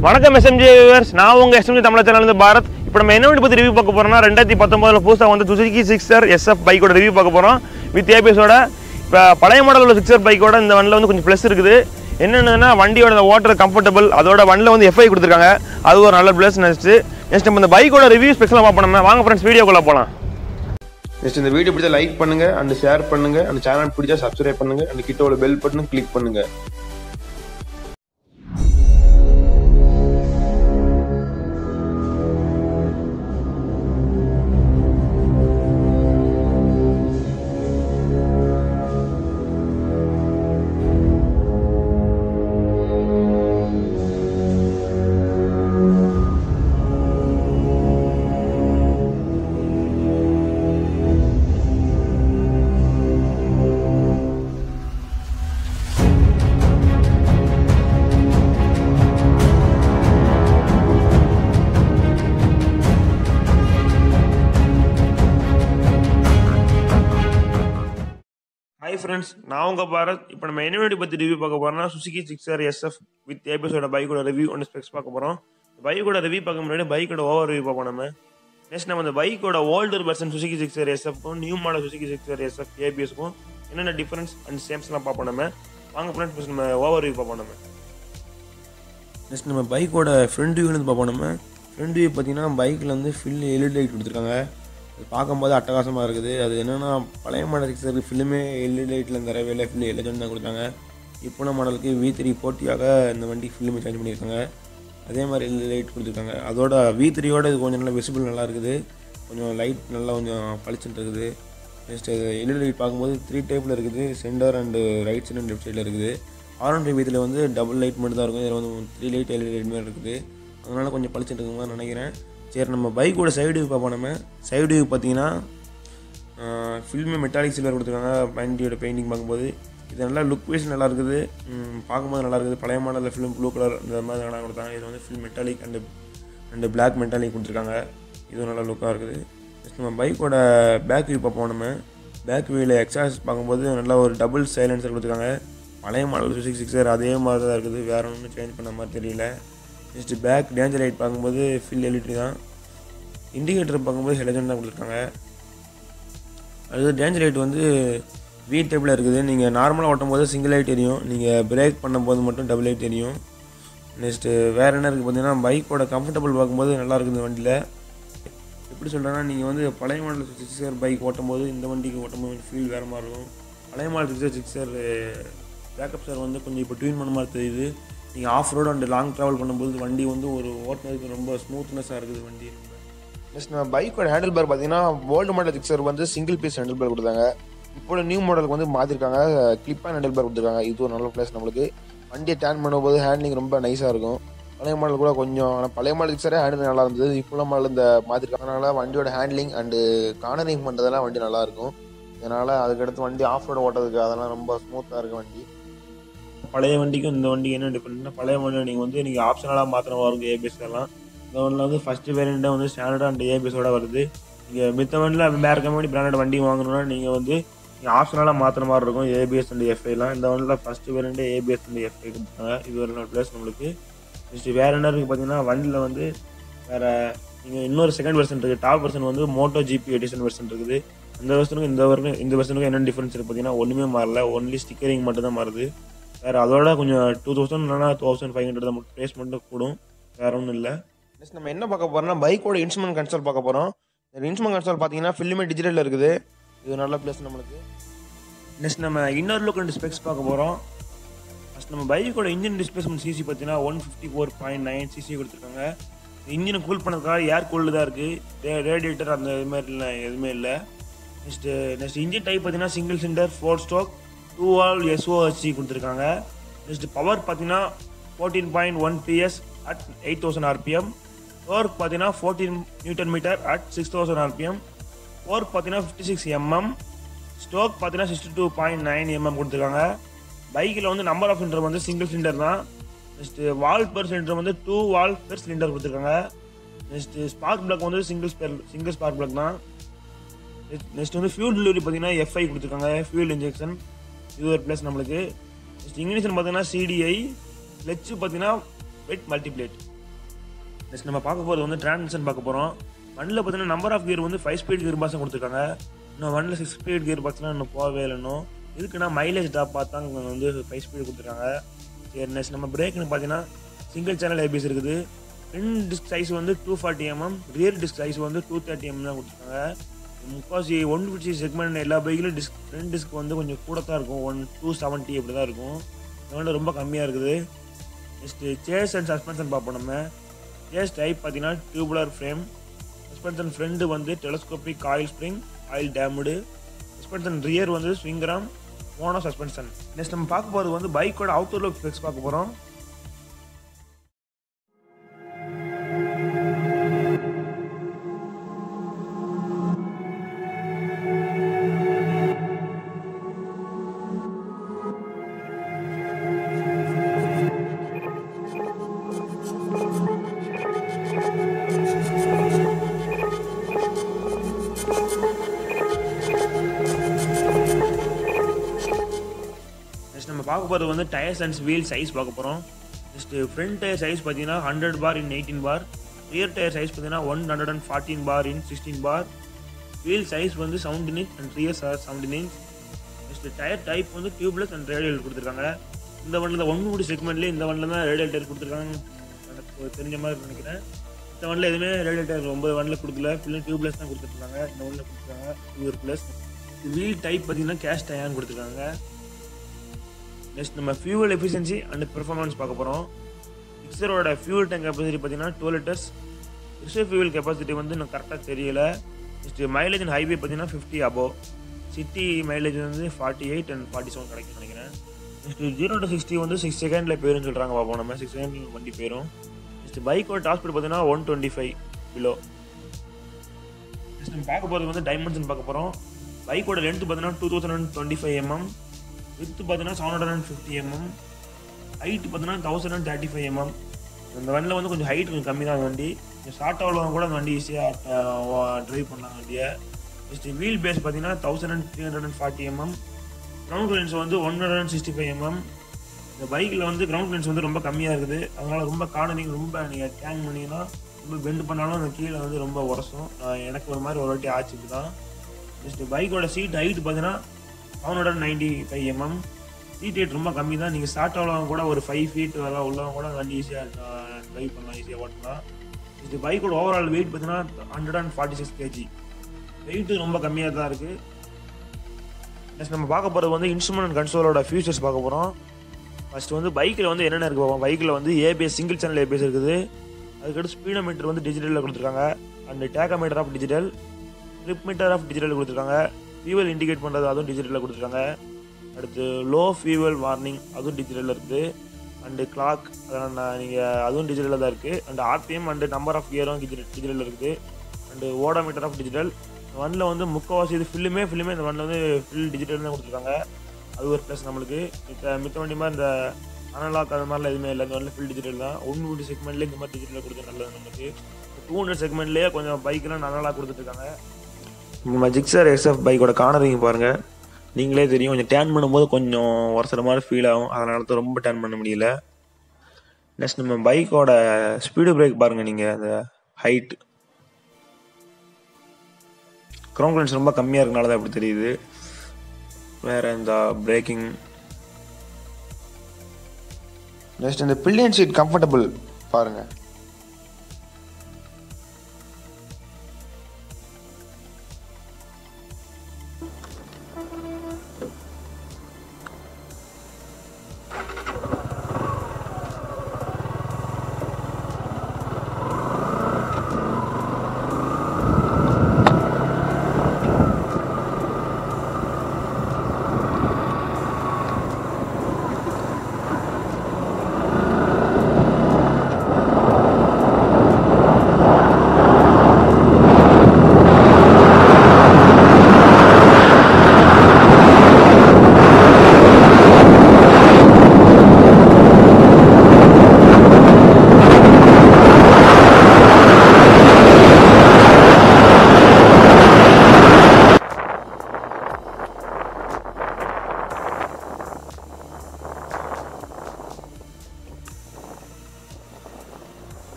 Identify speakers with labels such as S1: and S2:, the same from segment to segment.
S1: வணக்கம் SMG viewers நான் உங்க எஸ்எம்ஜி தமிழ் சேனல் பாரத் இப்போ நம்ம என்ன வண்டி பற்றி ரிவ்யூ பார்க்க போறோம்னா ரெண்டாயிரத்தி பத்தொன்பதுல புதுசாக வந்து சுசுகி சிக்ஸர் எஸ்எஃப் பைக்கோட ரிவ்யூ பார்க்க போறோம் வித் ஏபிஎஸோட இப்போ பழைய மாடல் உள்ள சிக்ஸர் பைக்கோட இந்த வண்டியில் வந்து கொஞ்சம் ப்ளஸ் இருக்குது என்னென்னா வண்டியோட இந்த ஓட்டர் கம்ஃபர்டபுள் அதோட வண்டியில் வந்து எஃப்ஐ கொடுத்துருக்காங்க அது ஒரு நல்ல ப்ளஸ் நெக்ஸ்ட் நெக்ஸ்ட் நம்ம இந்த பைக்கோட ரிவ்யூ ஸ்பெஷலாக பார்ப்போம் நம்ம. வாங்க ஃப்ரெண்ட்ஸ் வீடியோக்குள்ளே போகலாம்
S2: நெக்ஸ்ட் இந்த வீடியோ பிடிச்சா லைக் பண்ணுங்க அண்ட் ஷேர் பண்ணுங்க அந்த சேனல் பிடிச்சா சப்ஸ்கிரைப் பண்ணுங்க அந்த கிட்ட உள்ள பெல் பட்டனும் கிளிக் பண்ணுங்க
S1: ஹாய் ஃப்ரெண்ட்ஸ் நான் உங்கள் பாரத் இப்போ நம்ம என்ன வண்டி பற்றி ரிவ்யூ பார்க்க போகிறோம்னா சுசுகி சிக்ஸர் எஸ்எஃப் வித் ஏபிஎஸோட பைக்கோட ரிவ்யூ ஒன்று ஸ்பெக்ஸ் பார்க்க போகிறோம் பைக்கோட ரிவ்யூ பார்க்க முன்னாடி பைக்கோட ஓவர் ரிவ்யூ பார்ப்போம் நம்ம நெக்ஸ்ட் நம்ம இந்த பைக்கோட ஓல்டர் பர்சன் சுசுகி சிக்ஸர் எஸ்எஃப்க்கும் new model Suzuki Gixxer SF ஏபிஎஸ்க்கும் என்னென்ன டிஃபரன்ஸ் அண்ட் சேம்ஸ்லாம் பார்ப்போம் நம்ம வாங்க ஃப்ரெண்ட்ஸ் ஃபஸ்ட் நம்ம ஓவர் ரிவ்யூ பார்ப்போம் நம்ம நெக்ஸ்ட் நம்ம பைக்கோட ஃப்ரண்ட் வியூ வந்து பார்ப்போம் நம்ம ஃப்ரண்ட் வியூ பார்த்தீங்கன்னா பைக்கில் வந்து ஃபில் எல்இடி லைட் கொடுத்துருக்காங்க அது பார்க்கும்போது அட்டகாசமாக இருக்குது அது என்னென்னா பழைய மாடல் சிக்ஸருக்கு ஃபில்லுமே எல்இடி லைட்டில் தரவே இல்லை ஃபில் எலஜெண்ட் தான் கொடுத்தாங்க இப்போ மாடலுக்கு வி த்ரீ போட்டியாக இந்த வண்டி ஃபில்லுமே சேஞ்ச் பண்ணியிருக்காங்க அதே மாதிரி எல்இடி லைட் கொடுத்துருக்காங்க அதோட வி த்ரீயோட இது கொஞ்சம் நல்லா விசிபிள் நல்லா இருக்குது கொஞ்சம் லைட் நல்லா கொஞ்சம் பளிச்சுட்டு இருக்குது நெக்ஸ்ட் எல்இடி லைட் பார்க்கும்போது த்ரீ டைப்பில் இருக்குது centre and right side and left சைடில் இருக்குது ஆரன் வீத்தில் வந்து டபுள் லைட் மட்டும் தான் இருக்கும் இதில் வந்து த்ரீ லைட் எல்இடி லைட் மாதிரி இருக்குது அதனால் கொஞ்சம் பளிச்சுட்டு இருக்க மாதிரி நினைக்கிறேன் சரி நம்ம பைக்கோட சைடு வியூ பார்ப்போம் நம்ம சைடு வியூ பார்த்தீங்கன்னா ஃபில்மே மெட்டாலிக் சில்வர் கொடுத்துருக்காங்க வண்டியோட பெயிண்டிங் பார்க்கும்போது இது நல்லா லுக் வைஸ் நல்லா இருக்குது ம், பார்க்கும்போது நல்லா இருக்குது பழைய மாடலில் ஃபிலிம் ப்ளூ கலர் இந்த மாதிரி நல்லா கொடுத்தாங்க இது வந்து ஃபில் metallic and and black metallic கொடுத்துருக்காங்க இதுவும் நல்லா லுக்காக இருக்குது நெக்ஸ்ட் நம்ம பைக்கோட பேக் வியூ பார்ப்போம் நம்ம பேக் வியூவில் எக்ஸாஸ் பார்க்கும்போது நல்லா ஒரு டபுள் சைலன்சர் கொடுத்துருக்காங்க பழைய மாடல் சிக்ஸ் சிக்ஸர் அதே மாதிரி தான் இருக்குது வேற ஒன்றும் சேஞ்ச் பண்ண மாதிரி தெரியல நெக்ஸ்ட் பேக் டேஞ்சர் லைட் பார்க்கும்போது ஃபில் எல்இடி தான் இண்டிகேட்டர் பார்க்கும்போது ஹெலஜன் தான் கொடுத்துருக்காங்க அடுத்து டேஞ்சர் லைட் வந்து வி டைப்பில் இருக்குது நீங்கள் நார்மலாக ஓட்டும் போது சிங்கிள் லைட் எரியும் நீங்கள் பிரேக் பண்ணும்போது மட்டும் டபுள் லைட் எரியும் நெக்ஸ்ட்டு வேறு என்ன இருக்குது பார்த்தீங்கன்னா பைக்கோட கம்ஃபர்டபுள் பார்க்கும்போது நல்லா இருக்குது இந்த வண்டியில் எப்படி சொல்கிறேன்னா நீங்கள் வந்து பழைய மாடல் சிக்ஸர் பைக் ஓட்டும்போது இந்த வண்டிக்கு ஓட்டும்போது ஃபீல் வேறு மாதிரி இருக்கும் பழைய model Gixxer Gixxer backup sir வந்து கொஞ்சம் இப்போ ட்யூன் பண்ண மாதிரி தெரியுது நீங்கள் off road and long travel பண்ணும்போது வண்டி வந்து ஒரு ஓட்டுனதுக்கு ரொம்ப ஸ்மூத்னஸாக இருக்குது வண்டி ரொம்ப
S2: நெக்ஸ்ட் நம்ம பைக்கோட ஹேண்டில் பார் பார்த்தீங்கன்னா ஓல்டு மாடல் சிக்ஸர் வந்து சிங்கிள் பீஸ் ஹேண்டில் பார் கொடுத்தாங்க இப்போ நியூ மாடலுக்கு வந்து மாற்றிருக்காங்க கிளிப் அண்ட் ஹேண்டில் பார் கொடுத்துருக்காங்க இது ஒரு நல்ல ப்ளஸ் நம்மளுக்கு வண்டியை டேன் பண்ணும்போது ஹேண்ட்லிங் ரொம்ப நைஸாக இருக்கும் பழைய மாடல் கூட கொஞ்சம் ஆனால் பழைய மாடல் சிக்ஸரே ஹேண்டில் நல்லா இருந்தது இப்போ மாடல் இந்த மாற்றிருக்காங்கனால வண்டியோட ஹேண்ட்லிங் அண்டு கார்னரிங் பண்ணுறதெல்லாம் வண்டி நல்லா இருக்கும் இதனால் அதுக்கடுத்து வண்டி ஆஃப் ரோடு ஓட்டுறதுக்கு அதெல்லாம் ரொம்ப ஸ்மூத்தாக இருக்கும் வண்டி
S1: பழைய வண்டிக்கும் இந்த வண்டிக்கு என்ன டிஃப்ரெண்ட்னா பழைய வண்டி நீங்கள் வந்து நீங்கள் ஆப்ஷனலாக மாற்றின வரும் ஏபிஎஸ் எல்லாம் இந்த வண்டியில் வந்து ஃபஸ்ட்டு வேரியண்ட்டாக வந்து ஸ்டாண்டர்ட் அண்ட் ஏபிஎஸோட வருது நீங்கள் மித்த வண்டியில் வேறு கம்பெனி பிராண்டட் வண்டி வாங்கணும்னா நீங்கள் வந்து நீங்கள் ஆப்ஷனலாக மாற்றுற மாதிரி இருக்கும் ஏபிஎஸ் அண்ட் எஃப்ஐலாம் இந்த வண்டியில் ஃபஸ்ட்டு வேரியண்ட்டே ஏபிஎஸ் அண்ட் எஃப்ஐ கொடுத்தாங்க இது ஒரு நல்ல ப்ளஸ் நம்மளுக்கு நெக்ஸ்ட் வேறு என்ன இருக்குது பார்த்தீங்கன்னா வண்டியில் வந்து வேறு நீங்கள் இன்னொரு செகண்ட் வெர்ஷன் இருக்குது டாப் வெர்ஷன் வந்து மோட்டோ ஜிபி எடிஷன் வெர்ஷன் இருக்குது இந்த வருஷனுக்கும் இந்த வருஷம் இந்த வருஷனுக்கும் என்ன டிஃப்ரென்ஸ் இருக்குது பார்த்தீங்கன்னா ஒன்றுமே மாறல ஒன்லி ஸ்டிக்கரிங் மட்டும் தான் மாறுது வேறு அதோட கொஞ்சம் டூ தௌசண்ட் இல்லைனா தௌசண்ட் ஃபைவ் ஹண்ட்ரட் தான் ப்ரைஸ் மட்டும் கூடும் வேறு ஒன்றும் இல்லை
S2: நெக்ஸ்ட் நம்ம என்ன பார்க்க போறோம்னா பைக்கோட இன்ஸ்ட்ருமெண்ட் கன்சோல் பார்க்க போகிறோம் இந்த இன்ஸ்ட்ருமெண்ட் கன்சோல் பார்த்தீங்கன்னா ஃபில்லுமே டிஜிட்டலில் இருக்குது இது நல்ல ப்ளஸ் நம்மளுக்கு
S1: நெக்ஸ்ட் நம்ம இன்னர் லுக் அண்ட் ஸ்பெக்ஸ் பார்க்க போகிறோம் ஃபஸ்ட் நம்ம பைக்கோட இன்ஜின் டிஸ்பிளேஸ்மெண்ட் சிசி பார்த்தீங்கன்னா one fifty four point nine CC கொடுத்துருக்காங்க இன்ஜினை கூல் பண்ணதுக்காக ஏர் கூல்டு தான் இருக்குது ரேடியேட்டர் அந்த இது மாதிரி இல்லை எதுவுமே இல்லை நெக்ஸ்ட்டு நெக்ஸ்ட் இன்ஜின் டைப் பார்த்தீங்கன்னா single cylinder four stroke two all SOHC கொடுத்துருக்காங்க நெக்ஸ்ட் பவர் பார்த்தீங்கன்னா fourteen point one PS at eight thousand RPM torque பார்த்தீங்கன்னா fourteen newton metre at six thousand RPM bore பார்த்தீங்கன்னா ஃபிஃப்டி சிக்ஸ் எம்எம் ஸ்டோக் பார்த்தீங்கன்னா sixty two point nine MM கொடுத்துருக்காங்க பைக்கில் வந்து number of cylinder வந்து single cylinder தான் next valve per cylinder வந்து two valve per cylinder கொடுத்துருக்காங்க நெக்ஸ்ட்டு ஸ்பார்க் பிளக் வந்து சிங்கிள் ஸ்பெர் சிங்கிள் ஸ்பார்க் பிளக் தான் நெக்ஸ்ட் வந்து ஃபியூல் டெலிவரி பார்த்தீங்கன்னா எஃப்ஐ கொடுத்துருக்காங்க ஃபியூல் இன்ஜெக்ஷன் இது ஒரு ப்ளஸ் நம்மளுக்கு நெக்ஸ்ட் இங்கிலீஷன் பார்த்தீங்கன்னா சிடிஐ கிளச்சு பார்த்தீங்கன்னா வெட் மல்டிப்ளேட் நெக்ஸ்ட் நம்ம பார்க்க போகிறது வந்து டிரான்ஸ்மிஷன் பார்க்க போகிறோம் வண்டியில் பார்த்தீங்கன்னா நம்பர் ஆஃப் கியர் வந்து ஃபைவ் ஸ்பீட் கியர் பாக்ஸ் கொடுத்துருக்காங்க இன்னும் வண்டியில் சிக்ஸ் ஸ்பீட் கியர் பாக்ஸ்லாம் இன்னும் போகவே இல்லை இன்னும் இதுக்குன்னா மைலேஜ் டாப் பார்த்தா இங்க வந்து ஃபைவ் ஸ்பீட் கொடுத்துருக்காங்க சரி நெக்ஸ்ட் நம்ம பிரேக்னு பார்த்தீங்கன்னா சிங்கிள் சேனல் ஏபிஎஸ் இருக்குது ஃப்ரண்ட் டிஸ்க் சைஸ் வந்து two forty MM rear disc size வந்து டூ தேர்ட்டி எம்எம் தான் கொடுத்துருக்காங்க முக்காசி ஒன் ஃபிஃப்டி செக்மெண்ட் எல்லா பைக்கிலும் டிஸ்க் ஃப்ரண்ட் டிஸ்க் வந்து கொஞ்சம் கூட தான் இருக்கும் ஒன் டூ செவன்ட்டி அப்படி தான் இருக்கும் இதோட ரொம்ப கம்மியாக இருக்குது நெக்ஸ்ட்டு சேஸ் அண்ட் சஸ்பென்ஷன் பார்ப்போம் நம்ம சேஸ் டைப் பார்த்தீங்கன்னா டியூபுலர் ஃப்ரேம் சஸ்பென்ஷன் ஃப்ரண்ட் வந்து telescopic oil spring oil damped suspension rear வந்து ஸ்விங்கராம் மோனோ சஸ்பென்ஷன் நெக்ஸ்ட் நம்ம பார்க்க போகிறது வந்து பைக்கோட அவுட்டர் லுக் ஸ்பெக்ஸ் பார்க்க போகிறோம் நெக்ஸ்ட் நம்ம பார்க்க போகிறது வந்து டயர்ஸ் அண்ட் வீல் சைஸ் பார்க்க போகிறோம் நெக்ஸ்ட் ஃப்ரண்ட் டயர் சைஸ் பார்த்தீங்கன்னா hundred bar in eighteen bar rear tyre size பார்த்தீங்கன்னா one hundred and forty bar in sixteen bar wheel size வந்து seventeen inch and rear seventeen inch next tyre type வந்து tubeless and radial கொடுத்துருக்காங்க இந்த வண்டியில் one மூடி செக்மெண்ட்லேயே இந்த வண்டியில் தான் ரேடியல் டயர் கொடுத்துருக்காங்க எனக்கு தெரிஞ்ச மாதிரி நினைக்கிறேன் இந்த வண்டியில் எதுவுமே ரேடியல் டயர் ஒன்பது வண்டியில் கொடுக்கல ஃபுல்லாக டியூப்லெஸ் தான் கொடுத்துருக்காங்க இந்த வண்டியில் கொடுத்துருக்காங்க டியூர் ப்ளஸ் வீல் டைப் பார்த்தீங்கன்னா கேஷ் டயர்னு கொடுத்துருக்காங்க நெக்ஸ்ட் நம்ம ஃபியூவல் எஃபிஷியன்சி அண்ட் பெர்ஃபார்மன்ஸ் பார்க்க போகிறோம் மிக்சரோட ஃபியூல் டேங்க் கெப்பாசிட்டி பார்த்தீங்கன்னா twelve litres reserve fuel capacity வந்து எனக்கு கரெக்டாக தெரியல நெக்ஸ்ட் மைலேஜ் அண்ட் ஹைவே பார்த்தீங்கன்னா ஃபிஃப்டி அபோவ் சிட்டி மைலேஜ் வந்து forty eight and forty seven கிடைக்கும் நினைக்கிறேன் நெக்ஸ்ட் ஜீரோ டு சிக்ஸ்டி வந்து சிக்ஸ் செகண்டில் போயிருன்னு சொல்கிறாங்க பார்ப்போம் நம்ம சிக்ஸ் செகண்டில் வண்டி போயிடும் நெக்ஸ்ட் பைக்கோட டாப் ஸ்பீட் பார்த்தீங்கன்னா one twenty five below next நம்ம பார்க்க போகிறது வந்து டைமென்ஷன் பார்க்க போகிறோம் பைக்கோட லென்த் பார்த்தீங்கன்னா two thousand twenty five MM width பார்த்தீங்கன்னா seven hundred and fifty MM height பார்த்தீங்கன்னா thousand and thirty five MM இந்த வண்டியில் வந்து கொஞ்சம் ஹைட் கொஞ்சம் கம்மி தான் வண்டி கொஞ்சம் ஷார்ட் உள்ளவங்க கூட அந்த வண்டி ஈஸியாக ட்ரைவ் பண்ணலாம் வண்டியை நெக்ஸ்ட் வீல் பேஸ் பார்த்தீங்கன்னா thousand and three hundred and forty MM ground clearance வந்து one hundred and sixty five MM இந்த பைக்கில் வந்து கிரவுண்ட் கிளியன்ஸ் வந்து ரொம்ப கம்மியாக இருக்குது அதனால் ரொம்ப கார்னரிங் ரொம்ப நீங்கள் டேங் பண்ணிங்கன்னா ரொம்ப பெண்ட் பண்ணாலும் அந்த கீழே வந்து ரொம்ப உரசும் நான் எனக்கு ஒரு மாதிரி ஒரு வாட்டி ஆச்சு தான் நெக்ஸ்ட் பைக்கோட சீட் ஹைட் பார்த்தீங்கன்னா seven hundred ninety five MM seat height ரொம்ப கம்மி தான் நீங்கள் ஸ்டார்ட் ஆகலாம் கூட ஒரு ஃபைவ் ஃபீட் வரலாம் உள்ளவங்க கூட வண்டி ஈஸியாக ட்ரைவ் பண்ணலாம் ஈஸியாக ஓட்டலாம் இது பைக்கோட ஓவரால் வெயிட் பார்த்தீங்கன்னா hundred and forty six KG weight ரொம்ப கம்மியாக தான் இருக்குது நெக்ஸ்ட் நம்ம பார்க்க போகிறது வந்து இன்ஸ்ட்ருமெண்ட் அண்ட் கன்சோலோட ஃபியூச்சர்ஸ் பார்க்க போகிறோம் ஃபர்ஸ்ட் வந்து பைக்கில் வந்து என்னென்ன இருக்கு பார்ப்போம் பைக்கில் வந்து ஏபிஎஸ் சிங்கிள் சேனல் ஏபிஎஸ் இருக்குது அதுக்கடுத்து ஸ்பீடோமீட்டர் வந்து டிஜிட்டலில் கொடுத்துருக்காங்க and tachometer of digital trip meter of digital கொடுத்துருக்காங்க ஃபியூவல் இண்டிகேட் பண்ணுறது அதுவும் டிஜிட்டலில் கொடுத்துருக்காங்க அடுத்து லோ ஃபியூவல் வார்னிங் அதுவும் டிஜிட்டலில் இருக்குது அண்டு கிளாக் அதெல்லாம் நீங்கள் அதுவும் டிஜிட்டலில் தான் இருக்குது and RPM and number of கியரும் டிஜிட்டலில் இருக்குது அண்டு ஓடோமீட்டர் ஆஃப் டிஜிட்டல் வண்டில் வந்து முக்கவாசி இது ஃபில்லுமே ஃபில்லுமே இந்த வண்டில் வந்து ஃபில் டிஜிட்டல் தான் கொடுத்துருக்காங்க அது ஒரு ப்ளஸ் நம்மளுக்கு மித்த மித்த வண்டி மாதிரி இந்த அனலாக் அது மாதிரிலாம் எதுவுமே இல்லை இந்த வண்டியில் ஃபுல் டிஜிட்டல் தான் ஒன் வீட்டு செக்மெண்ட்லேயே இந்த மாதிரி டிஜிட்டல் கொடுத்து நல்லது நமக்கு டூ ஹண்ட்ரட் செக்மெண்ட்லேயே கொஞ்சம் பைக்கெலாம் அனலாக் கொடுத்துட்ருக்காங்க நம்ம ஜிக்ஸர் எக்ஸ்எஃப் பைக்கோட கார்னரிங் பாருங்கள் நீங்களே தெரியும் கொஞ்சம் டேர்ன் பண்ணும்போது கொஞ்சம் உரசுற மாதிரி ஃபீல் ஆகும் அதனால தான் ரொம்ப டேர்ன் பண்ண முடியல நெக்ஸ்ட் நம்ம பைக்கோட ஸ்பீடு பிரேக் பாருங்கள் நீங்கள் அந்த ஹைட் கிரவுண்ட் கிளன்ஸ் ரொம்ப கம்மியாக இருக்கனால தான் அப்படி தெரியுது வேற இந்த பிரேக்கிங்
S2: நெக்ஸ்ட் இந்த பில்லியன் சீட் கம்ஃபர்டபுள் பாருங்க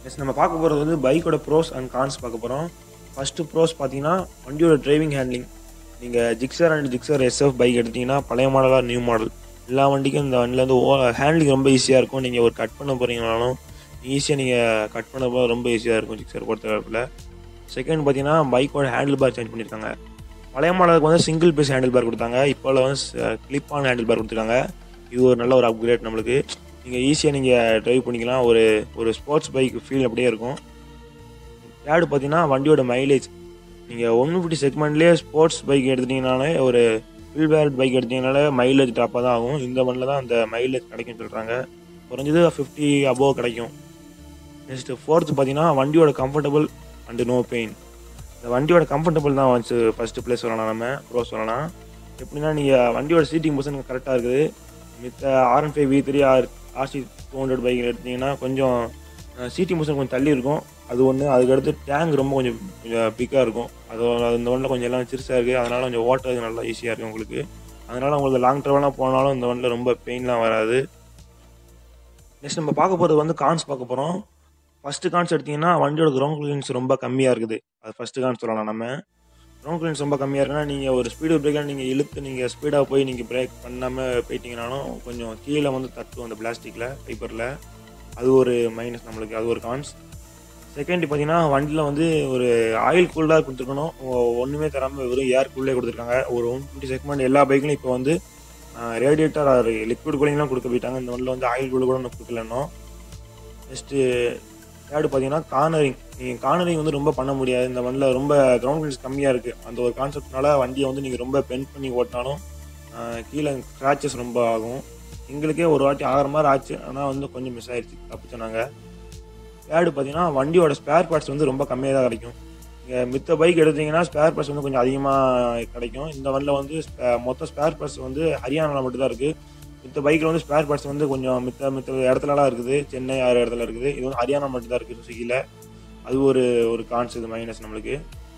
S1: நெக்ஸ்ட் நம்ம பார்க்க போகிறது வந்து பைக்கோட ப்ரோஸ் அண்ட் கான்ஸ் பார்க்க போகிறோம் ஃபஸ்ட்டு ப்ரோஸ் பார்த்தீங்கன்னா வண்டியோட டிரைவிங் ஹேண்ட்லிங் நீங்கள் Gixxer and Gixxer SF bike எடுத்தீங்கன்னா பழைய மாடலாக நியூ மாடல் எல்லா வண்டிக்கும் இந்த வண்டியில் வந்து ஓ ஹேண்ட்லிங் ரொம்ப ஈஸியாக இருக்கும் நீங்கள் ஒரு கட் பண்ண போகிறீங்கனாலும் ஈஸியாக நீங்கள் கட் பண்ண போது ரொம்ப ஈஸியாக இருக்கும் ஜிக்ஸர் பொறுத்தவரையில் செகண்ட் பார்த்தீங்கன்னா பைக்கோட ஹேண்டில் பார் சேஞ்ச் பண்ணியிருக்காங்க பழைய மாடலுக்கு வந்து சிங்கிள் பீஸ் ஹேண்டில் பார் கொடுத்தாங்க இப்போ வந்து கிளிப் ஆன் ஹேண்டில் பார் கொடுத்துருக்காங்க இது ஒரு நல்ல ஒரு அப்கிரேட் நம்மளுக்கு நீங்கள் ஈஸியாக நீங்கள் ட்ரைவ் பண்ணிக்கலாம் ஒரு ஒரு ஸ்போர்ட்ஸ் பைக் ஃபீல் அப்படியே இருக்கும் தேர்டு பார்த்தீங்கன்னா வண்டியோட மைலேஜ் நீங்கள் ஒன் ஃபிஃப்டி செக்மெண்ட்லேயே ஸ்போர்ட்ஸ் பைக் எடுத்துட்டீங்கனாலே ஒரு ஃபுல் பேரட் பைக் எடுத்தீங்கனாலே மைலேஜ் டாப்பாக தான் ஆகும் இந்த வண்டியில் தான் அந்த மைலேஜ் கிடைக்கும்னு சொல்கிறாங்க குறைஞ்சது ஃபிஃப்டி அபோவ் கிடைக்கும் நெக்ஸ்ட்டு ஃபோர்த்து பார்த்தீங்கன்னா வண்டியோட கம்ஃபர்டபுள் அண்டு நோ பெயின் இந்த வண்டியோட கம்ஃபர்டபுள் தான் வந்து ஃபஸ்ட்டு ப்ளேஸ் சொல்லலாம் நம்ம ப்ரோ சொல்லலாம் எப்படின்னா நீங்கள் வண்டியோட சீட்டிங் பொசிஷன் கரெக்டாக இருக்குது மித்த RN five V three R RC two hundred bike எடுத்தீங்கன்னா கொஞ்சம் சீட்டிங் பொசிஷன் கொஞ்சம் தள்ளி இருக்கும் அது ஒன்று அதுக்கடுத்து டேங்க் ரொம்ப கொஞ்சம் கொஞ்சம் பிக்காக இருக்கும் அது அது இந்த வண்டியில் கொஞ்சம் எல்லாம் சிறுசாக இருக்குது அதனால் கொஞ்சம் ஓட்டுறது நல்லா ஈஸியாக இருக்கும் உங்களுக்கு அதனால் உங்களுக்கு லாங் ட்ராவலாக போனாலும் இந்த வண்டியில் ரொம்ப பெயின்லாம் வராது நெக்ஸ்ட் நம்ம பார்க்க போகிறது வந்து கான்ஸ் பார்க்க போகிறோம் ஃபஸ்ட்டு கான்ஸ் எடுத்தீங்கன்னா வண்டியோட கிரவுண்ட் கிளியன்ஸ் ரொம்ப கம்மியாக இருக்குது அது ஃபஸ்ட்டு கான்ஸ் சொல்லலாம் நம்ம கிரவுண்ட் கிளியன்ஸ் ரொம்ப கம்மியாக இருக்குன்னா நீங்கள் ஒரு ஸ்பீடு பிரேக்கர் நீங்கள் இழுத்து நீங்கள் ஸ்பீடாக போய் நீங்கள் பிரேக் பண்ணாமல் போயிட்டீங்கனாலும் கொஞ்சம் கீழே வந்து தட்டும் அந்த பிளாஸ்டிக்கில் பேப்பரில் அது ஒரு மைனஸ் நம்மளுக்கு அது ஒரு கான்ஸ் செகண்ட் பார்த்தீங்கன்னா வண்டியில் வந்து ஒரு ஆயில் கூல்டாக கொடுத்துருக்கணும் ஒன்றுமே தராமல் வெறும் ஏர் கூல்லே கொடுத்துருக்காங்க ஒரு ஒன் டுவெண்ட்டி செக்மெண்ட் எல்லா பைக்லையும் இப்போ வந்து ரேடியேட்டர் ஆர் லிக்விட் கூலிங்லாம் கொடுக்க போயிட்டாங்க இந்த வண்டியில் வந்து ஆயில் கூல் கூட இன்னும் கொடுக்கல இன்னும் நெக்ஸ்ட்டு தேர்டு பார்த்தீங்கன்னா கார்னரிங் நீங்கள் கார்னரிங் வந்து ரொம்ப பண்ண முடியாது இந்த வண்டியில் ரொம்ப கிரவுண்ட் கிளியன்ஸ் கம்மியாக இருக்குது அந்த ஒரு கான்செப்ட்னால வண்டியை வந்து நீங்கள் ரொம்ப பெண்ட் பண்ணி ஓட்டினாலும் கீழே ஸ்க்ராச்சஸ் ரொம்ப ஆகும் எங்களுக்கே ஒரு வாட்டி ஆகிற மாதிரி ஆச்சு ஆனால் வந்து கொஞ்சம் மிஸ் ஆயிடுச்சு தப்பிச்சோம் நாங்கள் தேர்டு பார்த்தீங்கன்னா வண்டியோட ஸ்பேர் பார்ட்ஸ் வந்து ரொம்ப கம்மியாக தான் கிடைக்கும் நீங்கள் மித்த பைக் எடுத்தீங்கன்னா ஸ்பேர் பார்ட்ஸ் வந்து கொஞ்சம் அதிகமாக கிடைக்கும் இந்த வண்டியில் வந்து மொத்த ஸ்பேர் பார்ட்ஸ் வந்து ஹரியானாவில் மட்டும் தான் இருக்குது மித்த பைக்கில் வந்து ஸ்பேர் பார்ட்ஸ் வந்து கொஞ்சம் மித்த மித்த இடத்துலலாம் இருக்குது சென்னை ஆறு இடத்துல இருக்குது இது வந்து ஹரியானா மட்டும் தான் இருக்குது சுசுக்கியில் அது ஒரு ஒரு கான்ஸ் இது மைனஸ் நம்மளுக்கு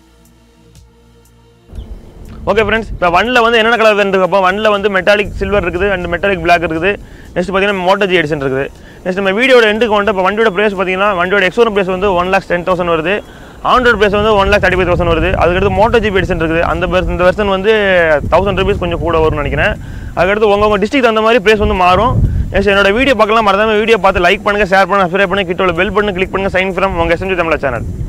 S3: ஓகே ஃப்ரெண்ட்ஸ் இப்போ வண்டில் வந்து என்னென்ன கலர் இருக்கப்போ வண்டில் வந்து மெட்டாலிக் சில்வர் இருக்குது அண்ட் மெட்டாலிக் பிளாக் இருக்குது நெக்ஸ்ட் பார்த்தீங்கன்னா மோட்டோஜி எடிஷன் இருக்குது நெக்ஸ்ட் நம்ம வீடியோட எண்டுக்கு வந்து இப்போ வண்டியோட ப்ரைஸ் பார்த்தீங்கன்னா வண்டியோட எக்ஸோரூம் ப்ரைஸ் வந்து ஒன் லேக்ஸ் டென் தௌசண்ட் வருது ஆண்ட்ராய்ட் ப்ரைஸ் வந்து one lakh thirty five thousand வருது அதுக்கடுத்து மோட்டோ ஜிபி எடிஷன் இருக்குது அந்த vers- இந்த வெர்ஷன் வந்து தௌசண்ட் ருபீஸ் கொஞ்சம் கூட வரும்னு நினைக்கிறேன் அதுக்கடுத்து உங்கள் உங்கள் டிஸ்ட்ரிக் அந்த மாதிரி ப்ரைஸ் வந்து மாறும் நெக்ஸ்ட் என்னோட வீடியோ பார்க்கலாம் மறக்காம வீடியோ பார்த்து லைக் பண்ணுங்கள் ஷேர் பண்ணுங்கள் சப்ஸ்கிரைப் பண்ணி கிட்ட பெல் பட்டன் கிளிக் பண்ணுங்கள் சைன் ஃப்ரம் உங்கள் எஸ்எம்ஜி தமிழா சேனல்